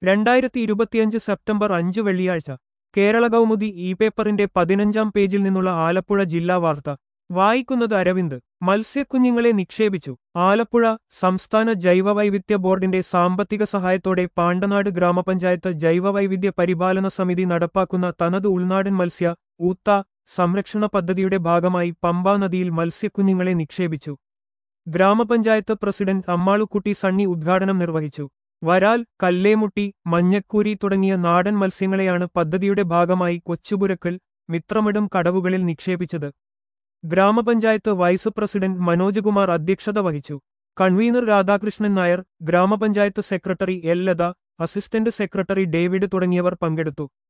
രണ്ടായിരത്തി ഇരുപത്തിയഞ്ച് സെപ്റ്റംബർ അഞ്ച് വെള്ളിയാഴ്ച കേരള കൗമുദി ഇ പേപ്പറിന്റെ പതിനഞ്ചാം പേജിൽ നിന്നുള്ള ആലപ്പുഴ ജില്ലാ വാർത്ത വായിക്കുന്നത് അരവിന്ദ് മത്സ്യക്കുഞ്ഞുങ്ങളെ നിക്ഷേപിച്ചു ആലപ്പുഴ സംസ്ഥാന ജൈവവൈവിധ്യ ബോർഡിന്റെ സാമ്പത്തിക സഹായത്തോടെ പാണ്ടനാട് ഗ്രാമപഞ്ചായത്ത് ജൈവവൈവിധ്യ പരിപാലന സമിതി നടപ്പാക്കുന്ന തനത് ഉൾനാടൻ മത്സ്യ ഊത്ത സംരക്ഷണ പദ്ധതിയുടെ ഭാഗമായി പമ്പാ നദിയിൽ മത്സ്യക്കുഞ്ഞുങ്ങളെ നിക്ഷേപിച്ചു ഗ്രാമപഞ്ചായത്ത് പ്രസിഡന്റ് അമ്മാളുക്കുട്ടി സണ്ണി ഉദ്ഘാടനം നിർവഹിച്ചു വരാൽ കല്ലേമുട്ടി മഞ്ഞക്കൂരി തുടങ്ങിയ നാടൻ മത്സ്യങ്ങളെയാണ് പദ്ധതിയുടെ ഭാഗമായി കൊച്ചുപുരക്കൽ മിത്രമിടം കടവുകളിൽ നിക്ഷേപിച്ചത് ഗ്രാമപഞ്ചായത്ത് വൈസ് പ്രസിഡന്റ് മനോജ് കുമാർ അധ്യക്ഷത വഹിച്ചു convener Radhakrishnan Nair grama panchayat secretary L Latha assistant secretary David തുടങ്ങിയവർ പങ്കെടുത്തു